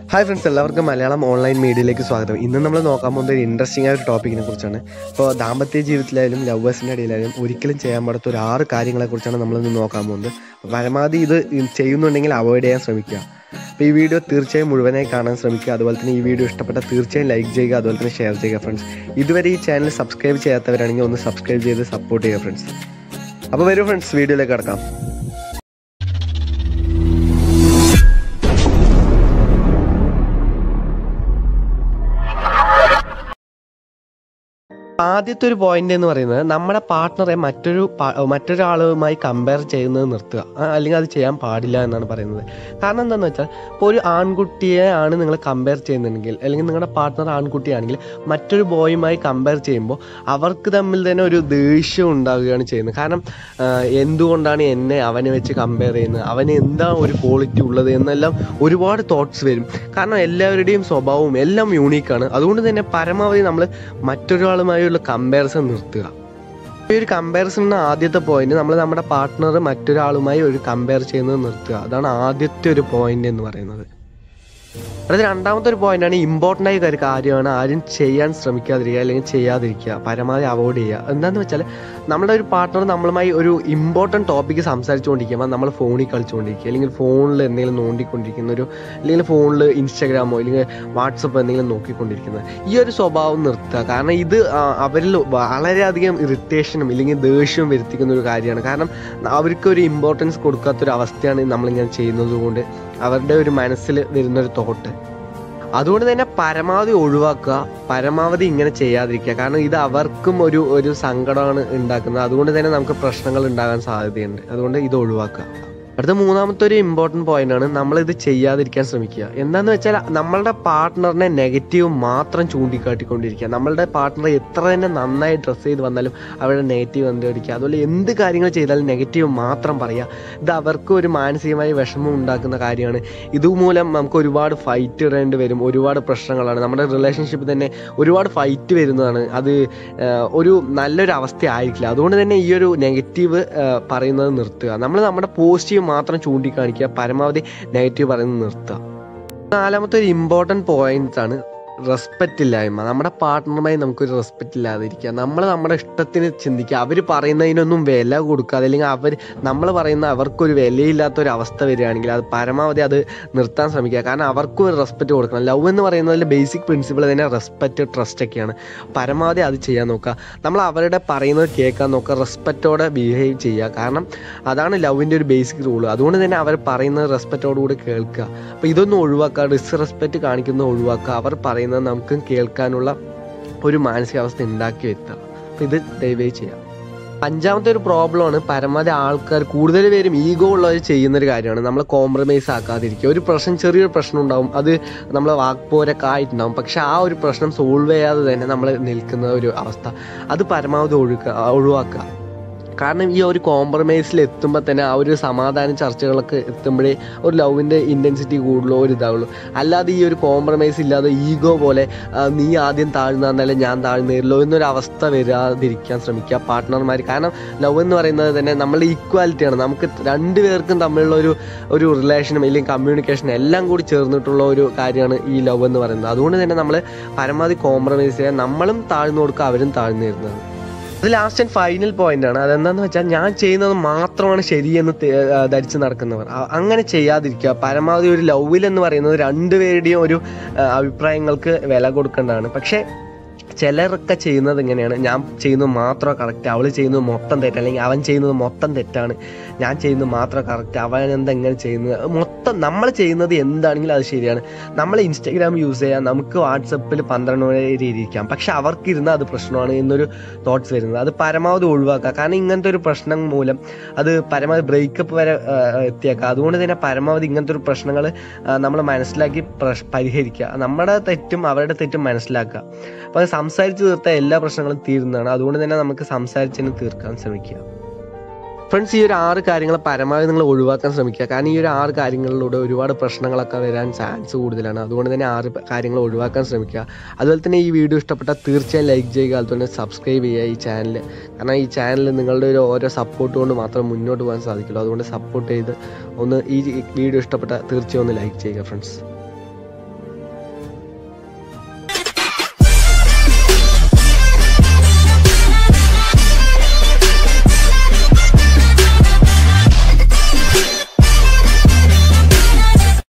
hi friends എല്ലാവർക്കും Malayalam online മീഡിയയിലേക്ക് സ്വാഗതം ഇന്ന് നമ്മൾ നോക്കാൻ പോകുന്നത് ഒരു ഇൻട്രസ്റ്റിംഗ് ആയ ഒരു ടോപ്പിക്കിനെ കുറിച്ചാണ് ഇപ്പോൾ ദാമ്പത്യ ജീവിതത്തിലായാലും ലവേഴ്സിൻ്റെ ഇടയിലായാലും ഒരിക്കലും ചെയ്യാൻ പാടാത്ത ഒരു ആറ് കാര്യങ്ങളെക്കുറിച്ചാണ് നമ്മളിന്ന് നോക്കാൻ പോകുന്നത് അപ്പോൾ പരമാവധി ഇത് ചെയ്യുന്നുണ്ടെങ്കിൽ അവോയ്ഡ് ചെയ്യാൻ ശ്രമിക്കുക അപ്പോൾ ഈ വീഡിയോ തീർച്ചയായും മുഴുവനായി കാണാൻ ശ്രമിക്കുക അതുപോലെ തന്നെ ഈ വീഡിയോ ഇഷ്ടപ്പെട്ട തീർച്ചയായും ലൈക്ക് ചെയ്യുക അതുപോലെ തന്നെ ഷെയർ ചെയ്യുക ഫ്രണ്ട്സ് ഇതുവരെ ഈ ചാനൽ സബ്സ്ക്രൈബ് ചെയ്യാത്തവരാണെങ്കിൽ ഒന്ന് സബ്സ്ക്രൈബ് ചെയ്ത് സപ്പോർട്ട് ചെയ്യുക ഫ്രണ്ട്സ് അപ്പോൾ വരൂ ഫ്രണ്ട്സ് വീഡിയോയിലേക്ക് കിടക്കാം ആദ്യത്തെ ഒരു പോയിന്റ് എന്ന് പറയുന്നത് നമ്മുടെ പാർട്ട്ണറെ മറ്റൊരു പ- മറ്റൊരാളുമായി കമ്പയർ ചെയ്യുന്നത് നിർത്തുക ആ, അല്ലെങ്കിൽ അത് ചെയ്യാൻ പാടില്ല എന്നാണ് പറയുന്നത് കാരണം എന്താണെന്ന് വെച്ചാൽ ഇപ്പോൾ ഒരു ആൺകുട്ടിയെ ആണ് നിങ്ങൾ കമ്പയർ ചെയ്യുന്നുണ്ടെങ്കിൽ അല്ലെങ്കിൽ നിങ്ങളുടെ പാർട്ട്ണർ ആൺകുട്ടിയാണെങ്കിൽ മറ്റൊരു ബോയുമായി കമ്പയർ ചെയ്യുമ്പോൾ അവർക്ക് തമ്മിൽ തന്നെ ഒരു ദേഷ്യം ഉണ്ടാവുകയാണ് ചെയ്യുന്നത് കാരണം ആ, എന്തുകൊണ്ടാണ് എന്നെ അവനെ വെച്ച് കമ്പയർ ചെയ്യുന്നത് അവന് എന്താ ഒരു ക്വാളിറ്റി ഉള്ളത് എന്നെല്ലാം ഒരുപാട് തോട്ട്സ് വരും കാരണം എല്ലാവരുടെയും സ്വഭാവവും എല്ലാം യൂണീക്കാണ് അതുകൊണ്ട് തന്നെ പരമാവധി നമ്മൾ മറ്റൊരാളുമായുള്ള കമ്പാരിസൺ നിർത്തുക ഈ ഒരു കമ്പാരിസണിന് ആദ്യത്തെ പോയിന്റ് നമ്മൾ നമ്മുടെ പാർട്ട്ണർ മറ്റൊരാളുമായി ഒരു കമ്പയർ ചെയ്യുന്നത് നിർത്തുക അതാണ് ആദ്യത്തെ ഒരു പോയിന്റ് എന്ന് പറയുന്നത് അടുത്ത രണ്ടാമത്തെ ഒരു പോയിന്റാണ് ഇമ്പോർട്ടൻ്റ് ആയ ഒരു കാര്യമാണ് ആരും ചെയ്യാൻ ശ്രമിക്കാതിരിക്കുക അല്ലെങ്കിൽ ചെയ്യാതിരിക്കുക പരമാവധി അവോയ്ഡ് ചെയ്യുക എന്താണെന്ന് വെച്ചാൽ നമ്മുടെ ഒരു പാർട്ട്ണർ നമ്മളുമായി ഒരു ഇമ്പോർട്ടൻറ്റ് ടോപ്പിക്ക് സംസാരിച്ചുകൊണ്ടിരിക്കുമ്പോൾ നമ്മൾ ഫോണിൽ കളിച്ചുകൊണ്ടിരിക്കുക അല്ലെങ്കിൽ ഫോണിൽ എന്തെങ്കിലും നോണ്ടിക്കൊണ്ടിരിക്കുന്ന ഒരു അല്ലെങ്കിൽ ഫോണിൽ ഇൻസ്റ്റാഗ്രാമോ അല്ലെങ്കിൽ വാട്സപ്പ് എന്തെങ്കിലും നോക്കിക്കൊണ്ടിരിക്കുന്നത് ഈ ഒരു സ്വഭാവം നിർത്തുക കാരണം ഇത് ആ, അവരിൽ വളരെയധികം ഇറിറ്റേഷനും ഇല്ലെങ്കിൽ ദേഷ്യവും വരുത്തിക്കുന്ന ഒരു കാര്യമാണ് കാരണം അവർക്ക് ഒരു ഇമ്പോർട്ടൻസ് കൊടുക്കാത്തൊരു അവസ്ഥയാണ് നമ്മളിങ്ങനെ ചെയ്യുന്നത് കൊണ്ട് അവരുടെ ഒരു മനസ്സിൽ വരുന്നൊരു തോട്ട് അതുകൊണ്ട് തന്നെ പരമാവധി ഒഴിവാക്കുക പരമാവധി ഇങ്ങനെ ചെയ്യാതിരിക്കുക കാരണം ഇത് അവർക്കും ഒരു ഒരു സങ്കടമാണ് ഉണ്ടാക്കുന്നത് അതുകൊണ്ട് തന്നെ നമുക്ക് പ്രശ്നങ്ങൾ ഉണ്ടാകാൻ സാധ്യതയുണ്ട് അതുകൊണ്ട് ഇത് ഒഴിവാക്കുക അടുത്ത മൂന്നാമത്തെ ഒരു ഇമ്പോർട്ടൻറ്റ് പോയിന്റ് ആണ് നമ്മൾ ഇത് ചെയ്യാതിരിക്കാൻ ശ്രമിക്കുക എന്താന്ന് വെച്ചാൽ നമ്മളുടെ പാർട്ട്ണറിനെ നെഗറ്റീവ് മാത്രം ചൂണ്ടിക്കാട്ടിക്കൊണ്ടിരിക്കുക നമ്മളുടെ പാർട്ട്ണർ എത്ര തന്നെ നന്നായി ഡ്രസ്സ് ചെയ്ത് വന്നാലും അവരുടെ നെഗറ്റീവ് കണ്ടുപിടിക്കുക അതുപോലെ എന്ത് കാര്യങ്ങൾ ചെയ്താലും നെഗറ്റീവ് മാത്രം പറയുക ഇത് അവർക്ക് ഒരു മാനസികമായി വിഷമം ഉണ്ടാക്കുന്ന കാര്യമാണ് ഇതുമൂലം നമുക്ക് ഒരുപാട് ഫൈറ്റ് ഇടേണ്ടി വരും ഒരുപാട് പ്രശ്നങ്ങളാണ് നമ്മുടെ റിലേഷൻഷിപ്പ് തന്നെ ഒരുപാട് ഫൈറ്റ് വരുന്നതാണ് അത് ആഹ്, ഒരു നല്ലൊരു അവസ്ഥ ആയിരിക്കില്ല അതുകൊണ്ട് തന്നെ ഈ ഒരു നെഗറ്റീവ് പറയുന്നത് നിർത്തുക നമ്മൾ നമ്മുടെ പോസിറ്റീവ് മാത്രം ചൂണ്ടിക്കാണിക്കുക പരമാവധി നെഗറ്റീവ് പറയുന്നത് നിർത്തുക നാലാമത്തെ ഒരു ഇമ്പോർട്ടൻറ്റ് പോയിന്റ്സ് ആണ് റെസ്പെക്റ്റ് ഇല്ലായ്മ നമ്മുടെ പാർട്ട്ണറുമായി നമുക്കൊരു റെസ്പെക്റ്റ് ഇല്ലാതിരിക്കുക നമ്മൾ നമ്മുടെ ഇഷ്ടത്തിന് ചിന്തിക്കുക അവർ പറയുന്നതിനൊന്നും വില കൊടുക്കാതെ അല്ലെങ്കിൽ അവർ നമ്മൾ പറയുന്ന അവർക്കൊരു വിലയില്ലാത്ത ഒരു അവസ്ഥ വരികയാണെങ്കിൽ അത് പരമാവധി അത് നിർത്താൻ ശ്രമിക്കുക കാരണം അവർക്കും ഒരു റെസ്പെക്റ്റ് കൊടുക്കണം ലവ് എന്ന് പറയുന്നതിൽ ബേസിക് പ്രിൻസിപ്പിൾ തന്നെ റെസ്പെക്റ്റ് ട്രസ്റ്റ് ഒക്കെയാണ് പരമാവധി അത് ചെയ്യാൻ നോക്കുക നമ്മൾ അവരുടെ പറയുന്നത് കേൾക്കാൻ നോക്കുക റെസ്പെക്റ്റോടെ ബിഹേവ് ചെയ്യുക കാരണം അതാണ് ലവിൻ്റെ ഒരു ബേസിക് റൂൾ അതുകൊണ്ട് തന്നെ അവർ പറയുന്നത് റെസ്പെക്റ്റോടുകൂടി കേൾക്കുക അപ്പോൾ ഇതൊന്നും ഒഴിവാക്കുക ഡിസ്റെസ്പെക്റ്റ് കാണിക്കുന്നത് ഒഴിവാക്കുക അവർ പറയുന്നത് നമുക്ക് കേൾക്കാനുള്ള ഒരു മാനസികാവസ്ഥ ഉണ്ടാക്കി വരുത്തുക അപ്പോൾ ഇത് ദയവായി ചെയ്യാം അഞ്ചാമത്തെ ഒരു പ്രോബ്ലമാണ് പരമാവധി ആൾക്കാർ കൂടുതൽ പേരും ഈഗോ ഉള്ളവർ ചെയ്യുന്ന ഒരു കാര്യമാണ് നമ്മൾ കോംപ്രമൈസ് ആക്കാതിരിക്കുക ഒരു പ്രശ്നം ചെറിയൊരു പ്രശ്നം ഉണ്ടാവും അത് നമ്മൾ വാക്പോരൊക്കെ ആയിട്ടുണ്ടാവും പക്ഷെ ആ ഒരു പ്രശ്നം സോൾവ് ചെയ്യാതെ തന്നെ നമ്മൾ നിൽക്കുന്ന ഒരു അവസ്ഥ അത് പരമാവധി ഒഴുക്കുക ഒഴിവാക്കുക കാരണം ഈ ഒരു കോംപ്രമൈസിൽ എത്തുമ്പോൾ തന്നെ ആ ഒരു സമാധാന ചർച്ചകളൊക്കെ എത്തുമ്പോഴേ ഒരു ലവിൻ്റെ ഇൻറ്റൻസിറ്റി കൂടുള്ളൂ ഒരു ഇതാവുള്ളൂ അല്ലാതെ ഈ ഒരു കോംപ്രമൈസ് ഇല്ലാതെ ഈഗോ പോലെ ആ, നീ ആദ്യം താഴ്ന്നു തന്നാലേ ഞാൻ താഴ്ന്നേരുള്ളൂ എന്നൊരു അവസ്ഥ വരാതിരിക്കാൻ ശ്രമിക്കുക പാർട്ട്ണർമാർ കാരണം ലവ് എന്ന് പറയുന്നത് തന്നെ നമ്മളുടെ ഈക്വാലിറ്റിയാണ് നമുക്ക് രണ്ടുപേർക്കും തമ്മിലുള്ള ഒരു ഒരു റിലേഷനും അല്ലെങ്കിൽ കമ്മ്യൂണിക്കേഷനും എല്ലാം കൂടി ചേർന്നിട്ടുള്ള ഒരു കാര്യമാണ് ഈ ലവ് എന്ന് പറയുന്നത് അതുകൊണ്ട് തന്നെ നമ്മൾ പരമാവധി കോംപ്രമൈസ് ചെയ്യാൻ നമ്മളും താഴ്ന്നു കൊടുക്കുക അവരും താഴ്ന്നു തരുന്നത് അത് ലാസ്റ്റ് ആൻഡ് ഫൈനൽ പോയിന്റ് ആണ് അതെന്താന്ന് വെച്ചാൽ ഞാൻ ചെയ്യുന്നത് മാത്രമാണ് ശരിയെന്ന് തെ- ആ, ധരിച്ച് നടക്കുന്നവർ അ- അങ്ങനെ ചെയ്യാതിരിക്കുക പരമാവധി ഒരു ലവിൽ എന്ന് പറയുന്നത് രണ്ടുപേരുടെയും ഒരു ആ, അഭിപ്രായങ്ങൾക്ക് വില കൊടുക്കേണ്ടതാണ് പക്ഷേ ചിലരൊക്കെ ചെയ്യുന്നത് ഇങ്ങനെയാണ് ഞാൻ ചെയ്യുന്നത് മാത്രം കറക്റ്റ് അവൾ ചെയ്യുന്നത് മൊത്തം തെറ്റ് അല്ലെങ്കിൽ അവൻ ചെയ്യുന്നത് മൊത്തം തെറ്റാണ് ഞാൻ ചെയ്യുന്നത് മാത്രം കറക്റ്റ് അവൻ എന്താ എങ്ങനെ ചെയ്യുന്നത് മൊത്തം നമ്മൾ ചെയ്യുന്നത് എന്താണെങ്കിലും അത് ശരിയാണ് നമ്മൾ ഇൻസ്റ്റാഗ്രാം യൂസ് ചെയ്യാം നമുക്ക് വാട്സപ്പിൽ പന്ത്രണ്ട് മണി വരെ ഇരിക്കാം പക്ഷെ അവർക്ക് ഇരുന്നാൽ അത് പ്രശ്നമാണ് എന്നൊരു തോട്ട്സ് വരുന്നത് അത് പരമാവധി ഒഴിവാക്കുക കാരണം ഇങ്ങനത്തെ ഒരു പ്രശ്നം മൂലം അത് പരമാവധി ബ്രേക്കപ്പ് വരെ ആ, എത്തിയേക്കാം അതുകൊണ്ട് തന്നെ പരമാവധി ഇങ്ങനത്തെ ഒരു പ്രശ്നങ്ങൾ നമ്മൾ മനസ്സിലാക്കി പ്രശ് പരിഹരിക്കുക നമ്മുടെ തെറ്റും അവരുടെ തെറ്റും മനസ്സിലാക്കുക അപ്പോൾ അത് സംസാരിച്ച് തീർത്താൽ എല്ലാ പ്രശ്നങ്ങളും തീരുന്നതാണ് അതുകൊണ്ട് തന്നെ നമുക്ക് സംസാരിച്ചതിന് തീർക്കാൻ ശ്രമിക്കുക ഫ്രണ്ട്സ് ഈ ഒരു ആറ് കാര്യങ്ങൾ പരമാവധി നിങ്ങൾ ഒഴിവാക്കാൻ ശ്രമിക്കുക കാരണം ഈ ഒരു ആറ് കാര്യങ്ങളിലൂടെ ഒരുപാട് പ്രശ്നങ്ങളൊക്കെ വരാൻ ചാൻസ് കൂടുതലാണ് അതുകൊണ്ട് തന്നെ ആറ് പ- കാര്യങ്ങൾ ഒഴിവാക്കാൻ ശ്രമിക്കുക അതുപോലെ തന്നെ ഈ വീഡിയോ ഇഷ്ടപ്പെട്ടാൽ തീർച്ചയായും ലൈക്ക് ചെയ്യുക അതുപോലെ തന്നെ സബ്സ്ക്രൈബ് ചെയ്യുക ഈ ചാനൽ കാരണം ഈ ചാനൽ നിങ്ങളുടെ ഒരു ഓരോ സപ്പോർട്ട് കൊണ്ട് മാത്രം മുന്നോട്ട് പോകാൻ സാധിക്കുള്ളൂ അതുകൊണ്ട് സപ്പോർട്ട് ചെയ്ത് ഒന്ന് ഈ വീഡിയോ ഇഷ്ടപ്പെട്ടാൽ തീർച്ചയായും ഒന്ന് ലൈക്ക് ചെയ്യുക ഫ്രണ്ട്സ്